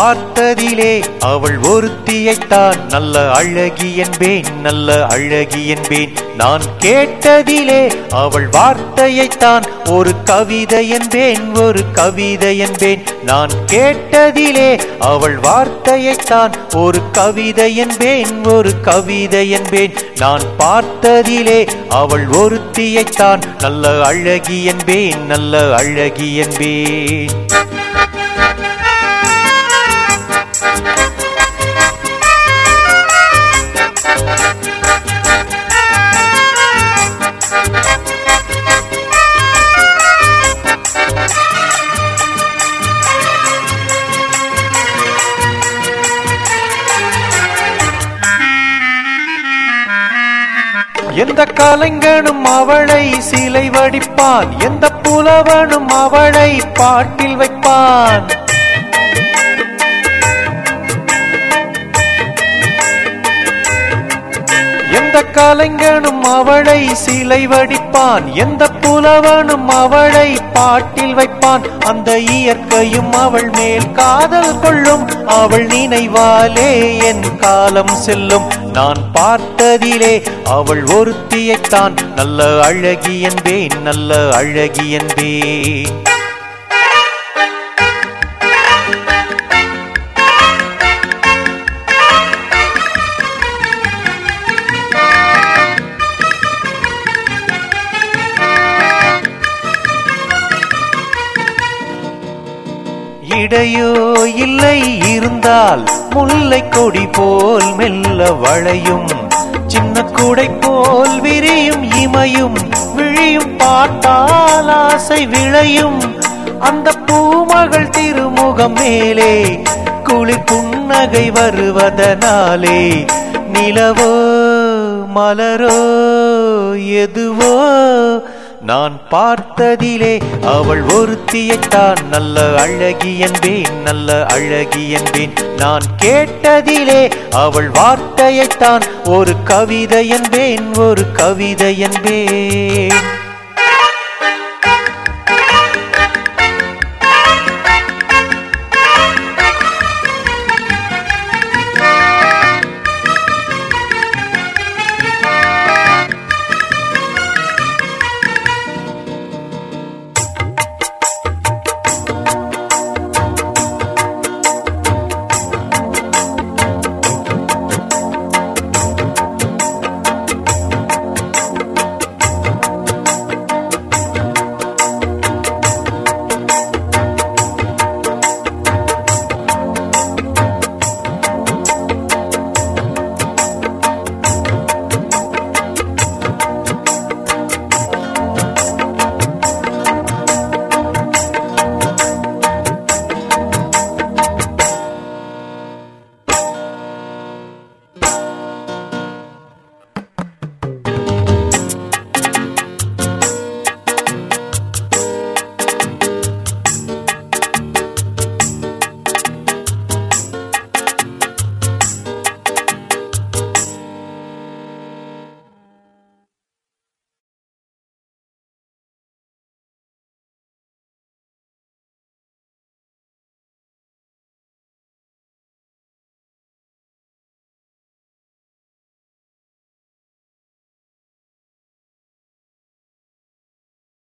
பார்த்ததிலே அவள் ஒருத்தியைத்தான் நல்ல அழகி என்பேன் நல்ல அழகி என்பேன் நான் கேட்டதிலே அவள் வார்த்தையைத்தான் ஒரு கவிதை என்பேன் ஒரு கவிதை என்பேன் நான் கேட்டதிலே அவள் வார்த்தையைத்தான் ஒரு கவிதை என்பேன் ஒரு கவிதை என்பேன் நான் பார்த்ததிலே அவள் ஒருத்தியைத்தான் நல்ல அழகி என்பேன் நல்ல அழகி என்பேன் எந்த கலைஞனும் அவளை சிலை வடிப்பான் எந்த புலவனும் அவளை பாட்டில் வைப்பான் எந்த கலைஞனும் அவளை சிலை வடிப்பான் எந்த புலவனும் அவளை பாட்டில் வைப்பான் அந்த இயற்கையும் அவள் மேல் காதல் கொள்ளும் அவள் நினைவாலே என் காலம் செல்லும் நான் பார்த்ததிலே அவள் ஒருத்தியைத்தான் நல்ல அழகி என்பேன் நல்ல அழகி என்பேன் இடையோ இல்லை இருந்தால் முல்லை கொடி போல் மெல்ல வளையும் சின்ன கூடை போல் விரியும் இமையும் விழியும் பார்த்தால் ஆசை விளையும் அந்த பூமகள் திருமுகம் மேலே குளிர் புன்னகை வருவதனாலே நிலவோ மலரோ எதுவோ நான் பார்த்ததிலே அவள் ஒருத்தியைத்தான் நல்ல அழகி என்பேன் நல்ல அழகி என்பேன் நான் கேட்டதிலே அவள் வார்த்தையைத்தான் ஒரு கவிதை என்பேன் ஒரு கவிதை என்பேன்